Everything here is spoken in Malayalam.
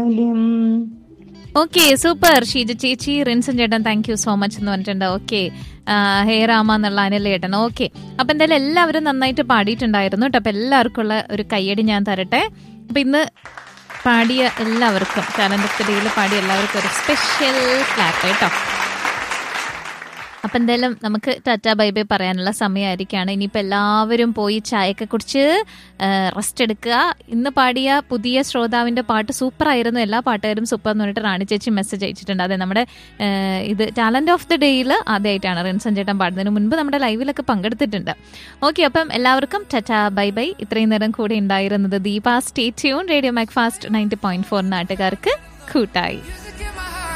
മൂല്യം ഓക്കെ സൂപ്പർ ഷീജ ചേച്ചി റിൻസൻ ചേട്ടൻ താങ്ക് യു സോ മച്ച് എന്ന് പറഞ്ഞിട്ടുണ്ട് ഓക്കെ ഹേ രാമ എന്നുള്ള അനിലേട്ടൻ ഓക്കെ അപ്പൊ എന്തായാലും എല്ലാവരും നന്നായിട്ട് പാടിയിട്ടുണ്ടായിരുന്നു കേട്ടോ അപ്പൊ എല്ലാവർക്കും ഉള്ള ഒരു കയ്യടി ഞാൻ തരട്ടെ അപ്പൊ ഇന്ന് പാടിയ എല്ലാവർക്കും ചലനത്തിടയിൽ പാടിയ എല്ലാവർക്കും ഒരു സ്പെഷ്യൽ ക്ലാപ്പ് കേട്ടോ അപ്പൊ എന്തായാലും നമുക്ക് ടാറ്റ ബൈ ബൈ പറയാനുള്ള സമയമായിരിക്കാണ് ഇനിയിപ്പോൾ എല്ലാവരും പോയി ചായയൊക്കെ കുടിച്ച് റെസ്റ്റ് എടുക്കുക ഇന്ന് പാടിയ പുതിയ ശ്രോതാവിന്റെ പാട്ട് സൂപ്പർ ആയിരുന്നു എല്ലാ പാട്ടുകാരും സൂപ്പർ എന്ന് പറഞ്ഞിട്ട് റാണി ചേച്ചി മെസ്സേജ് അയച്ചിട്ടുണ്ട് അതെ നമ്മുടെ ആ, ഇത് ടാലന്റ് ഓഫ് ദി ഡേയിൽ ആദ്യമായിട്ടാണ് റിൻസൻ ചേട്ടൻ പാടുന്നതിന് മുൻപ് നമ്മുടെ ലൈവിലൊക്കെ പങ്കെടുത്തിട്ടുണ്ട് ഓക്കെ അപ്പം എല്ലാവർക്കും ടാറ്റ ബൈ ബൈ ഇത്രയും നേരം കൂടെ ഉണ്ടായിരുന്നത് Deepa stay tune radio Mac fast ninety point four നാട്ടുകാർക്ക് കൂട്ടായി